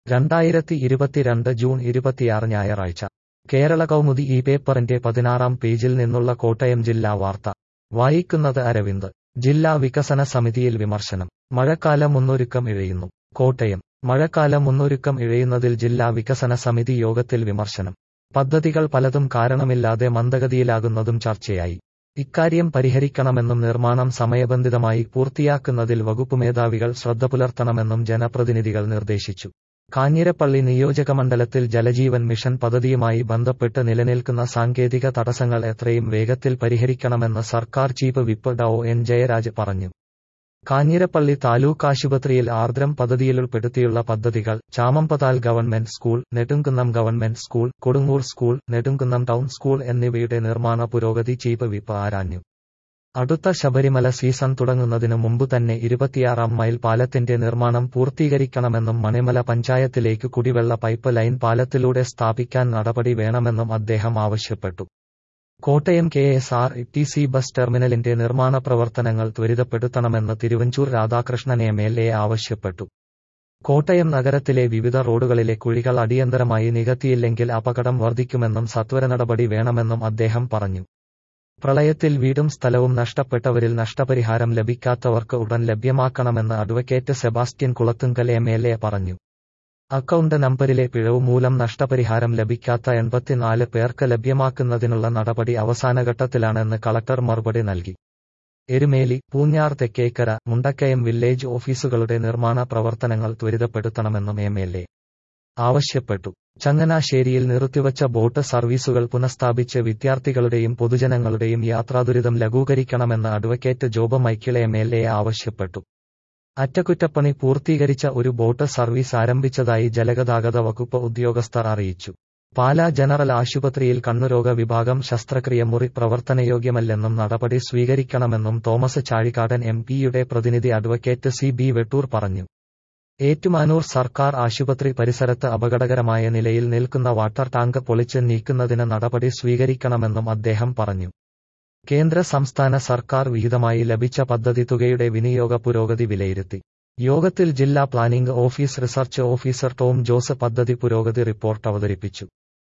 രണ്ടായിരത്തി ഇരുപത്തിരണ്ട് ജൂൺ ഇരുപത്തിയാറ് ഞായറാഴ്ച കേരള കൗമുദി ഈ പേപ്പറിന്റെ പതിനാറാം പേജിൽ നിന്നുള്ള കോട്ടയം ജില്ലാ വാർത്ത വായിക്കുന്നത് അരവിന്ദ് ജില്ലാ വികസന സമിതിയിൽ വിമർശനം മഴക്കാല മുന്നൊരുക്കം ഇഴയുന്നു കോട്ടയം മഴക്കാല മുന്നൊരുക്കം ഇഴയുന്നതിൽ ജില്ലാ വികസന സമിതി യോഗത്തിൽ വിമർശനം പദ്ധതികൾ പലതും കാരണമില്ലാതെ മന്ദഗതിയിലാകുന്നതും ചർച്ചയായി ഇക്കാര്യം പരിഹരിക്കണമെന്നും നിർമ്മാണം സമയബന്ധിതമായി പൂർത്തിയാക്കുന്നതിൽ വകുപ്പ് മേധാവികൾ ശ്രദ്ധ പുലർത്തണമെന്നും ജനപ്രതിനിധികൾ നിർദ്ദേശിച്ചു കാഞ്ഞിരപ്പള്ളി നിയോജകമണ്ഡലത്തിൽ ജലജീവൻ മിഷൻ പദ്ധതിയുമായി ബന്ധപ്പെട്ട് നിലനിൽക്കുന്ന സാങ്കേതിക തടസ്സങ്ങൾ എത്രയും വേഗത്തിൽ പരിഹരിക്കണമെന്ന് സർക്കാർ ചീഫ് വിപ്പ് ഡോ എൻ ജയരാജ് പറഞ്ഞു കാഞ്ഞിരപ്പള്ളി താലൂക്ക് ആശുപത്രിയിൽ ആർദ്രം പദ്ധതിയിലുൾപ്പെടുത്തിയുള്ള പദ്ധതികൾ Chamampathal government school Nedumkunnam government school Kodungoor school Nedumkunnam town school എന്നിവയുടെ നിർമ്മാണ പുരോഗതി ചീഫ് വിപ്പ് ആരാഞ്ഞു അടുത്ത ശബരിമല സീസൺ തുടങ്ങുന്നതിനു മുമ്പ് തന്നെ ഇരുപത്തിയാറാം മൈൽ പാലത്തിന്റെ നിർമ്മാണം പൂർത്തീകരിക്കണമെന്നും മണിമല പഞ്ചായത്തിലേക്ക് കുടിവെള്ള പൈപ്പ് ലൈൻ പാലത്തിലൂടെ സ്ഥാപിക്കാൻ നടപടി വേണമെന്നും അദ്ദേഹം ആവശ്യപ്പെട്ടു Kottayam K S R T C bus ടെർമിനലിന്റെ നിർമ്മാണ പ്രവർത്തനങ്ങൾ ത്വരിതപ്പെടുത്തണമെന്ന് Thiruvanchoor Radhakrishnan M L A ആവശ്യപ്പെട്ടു കോട്ടയം നഗരത്തിലെ വിവിധ റോഡുകളിലെ കുഴികൾ അടിയന്തരമായി നികത്തിയില്ലെങ്കിൽ അപകടം വർദ്ധിക്കുമെന്നും സത്വര നടപടി വേണമെന്നും അദ്ദേഹം പറഞ്ഞു പ്രളയത്തിൽ വീടും സ്ഥലവും നഷ്ടപ്പെട്ടവരിൽ നഷ്ടപരിഹാരം ലഭിക്കാത്തവർക്ക് ഉടൻ ലഭ്യമാക്കണമെന്ന് advocate Sebastian Kulathunkal M L A പറഞ്ഞു അക്കൗണ്ട് നമ്പരിലെ പിഴവ് മൂലം നഷ്ടപരിഹാരം ലഭിക്കാത്ത എൺപത്തിനാല് പേർക്ക് ലഭ്യമാക്കുന്നതിനുള്ള നടപടി അവസാനഘട്ടത്തിലാണെന്ന് കളക്ടർ മറുപടി നൽകി എരുമേലി പൂഞ്ഞാർ തെക്കേക്കര മുണ്ടക്കയം വില്ലേജ് ഓഫീസുകളുടെ നിർമ്മാണ പ്രവർത്തനങ്ങൾ ത്വരിതപ്പെടുത്തണമെന്നും എം എൽ എ ആവശ്യപ്പെട്ടു ചങ്ങനാശ്ശേരിയിൽ നിർത്തിവച്ച ബോട്ട് സർവീസുകൾ പുനഃസ്ഥാപിച്ച് വിദ്യാർത്ഥികളുടെയും പൊതുജനങ്ങളുടെയും യാത്രാദുരിതം ലഘൂകരിക്കണമെന്ന് advocate Job Michael M L A ആവശ്യപ്പെട്ടു അറ്റകുറ്റപ്പണി പൂർത്തീകരിച്ച ഒരു ബോട്ട് സർവീസ് ആരംഭിച്ചതായി ജലഗതാഗത വകുപ്പ് ഉദ്യോഗസ്ഥർ അറിയിച്ചു പാലാ ജനറൽ ആശുപത്രിയിൽ കണ്ണുരോഗ വിഭാഗം ശസ്ത്രക്രിയ മുറി പ്രവർത്തനയോഗ്യമല്ലെന്നും നടപടി സ്വീകരിക്കണമെന്നും തോമസ് ചാഴിക്കാടൻ എം പിയുടെ പ്രതിനിധി അഡ്വക്കേറ്റ് സി ബി വെട്ടൂർ പറഞ്ഞു ഏറ്റുമാനൂർ സർക്കാർ ആശുപത്രി പരിസരത്ത് അപകടകരമായ നിലയിൽ നിൽക്കുന്ന വാട്ടർ ടാങ്ക് പൊളിച്ച് നീക്കുന്നതിന് നടപടി സ്വീകരിക്കണമെന്നും അദ്ദേഹം പറഞ്ഞു കേന്ദ്ര സംസ്ഥാന സർക്കാർ വിഹിതമായി ലഭിച്ച പദ്ധതി തുകയുടെ വിനിയോഗ പുരോഗതി വിലയിരുത്തി യോഗത്തിൽ ജില്ലാ planning office research officer Tom Jose പദ്ധതി പുരോഗതി റിപ്പോർട്ട് അവതരിപ്പിച്ചു